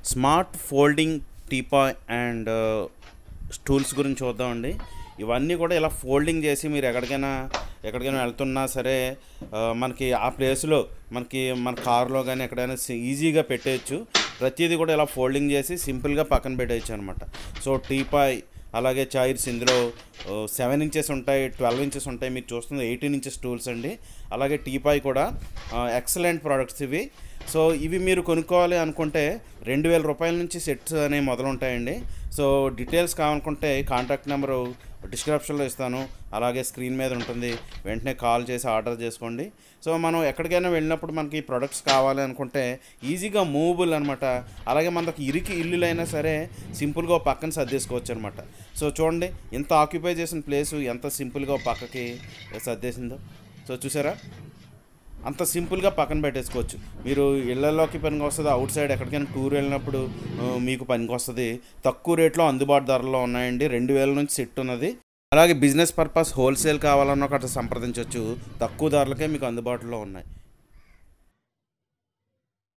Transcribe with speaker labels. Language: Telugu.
Speaker 1: smart folding teapoy and stools గురించి చూద్దామండి ఇవన్నీ కూడా ఇలా ఫోల్డింగ్ చేసి మీరు ఎక్కడికైనా ఎక్కడికైనా వెళ్తున్నా సరే ఆ, మనకి ఆ ప్లేస్లో మనకి మన కార్లో కానీ ఎక్కడైనా సి- ఈజీగా పెట్టేయచ్చు ప్రతిదీ కూడా ఇలా ఫోల్డింగ్ చేసి సింపుల్గా పక్కన పెట్టేయచ్చు అనమాట సో టీపాయ్ అలాగే చైర్స్ ఇందులో సెవెన్ ఇంచెస్ ఉంటాయి ట్వెల్వ్ ఇంచెస్ ఉంటాయి మీరు చూస్తుంది ఎయిటీన్ ఇంచెస్ టూల్స్ అండి అలాగే టీపాయ్ కూడా ఎక్సలెంట్ ప్రోడక్ట్స్ ఇవి సో ఇవి మీరు కొనుక్కోవాలి అనుకుంటే రెండు వేల రూపాయల నుంచి సెట్స్ అనేవి మొదలుంటాయండి సో డీటెయిల్స్ కావాలనుకుంటే కాంటాక్ట్ నెంబరు డిస్క్రిప్షన్లో ఇస్తాను అలాగే స్క్రీన్ మీద ఉంటుంది వెంటనే కాల్ చేసి ఆర్డర్ చేసుకోండి సో మనం ఎక్కడికైనా వెళ్ళినప్పుడు మనకి ఈ ప్రొడక్ట్స్ కావాలి అనుకుంటే ఈజీగా మూవబుల్ అనమాట అలాగే మనకి ఇరికి ఇల్లులైనా సరే సింపుల్గా ఓ పక్కన సర్దేసుకోవచ్చు అనమాట సో చూడండి ఇంత ఆక్యుపై చేసిన ప్లేసు ఎంత సింపుల్గా ఓ పక్కకి సర్దేసిందో సో చూసారా అంత సింపుల్గా పక్కన పెట్టేసుకోవచ్చు మీరు ఇళ్లలోకి పనికి వస్తుంది అవుట్ సైడ్ ఎక్కడికైనా టూర్ వెళ్ళినప్పుడు ఆ, మీకు పనికి వస్తుంది తక్కువ రేట్లో అందుబాటు ధరలో ఉన్నాయండి రెండు వేల నుంచి సెట్ ఉన్నది అలాగే బిజినెస్ పర్పస్ హోల్సేల్ కావాలన్నా ఒకటి సంప్రదించవచ్చు తక్కువ ధరలకే మీకు అందుబాటులో ఉన్నాయి